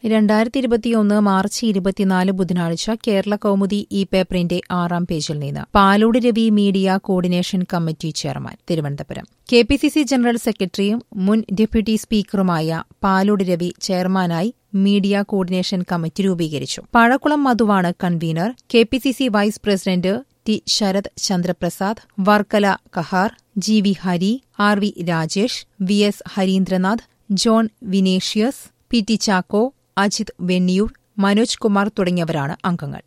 രണ്ടായിരത്തി ഇരുപത്തിയൊന്ന് മാർച്ച് ഇരുപത്തിനാല് ബുധനാഴ്ച കേരള കൗമുദി ഇ പേപ്പറിന്റെ ആറാം പേജിൽ നിന്ന് Palode Ravi media coordination committee chairman Thiruvananthapuram K P C C general സെക്രട്ടറിയും മുൻ ഡെപ്യൂട്ടി സ്പീക്കറുമായ പാലോട് രവി ചെയർമാനായി മീഡിയ കോർഡിനേഷൻ കമ്മിറ്റി രൂപീകരിച്ചു പഴക്കുളം മധുവാണ് convener K P C C vice president T Sarath Chandraprasad Varkala Kahar G V Hari R V Rajesh V S Harindranath John Vinecious P T Chacko Ajith Venniyoor Manoj Kumar തുടങ്ങിയവരാണ് അംഗങ്ങൾ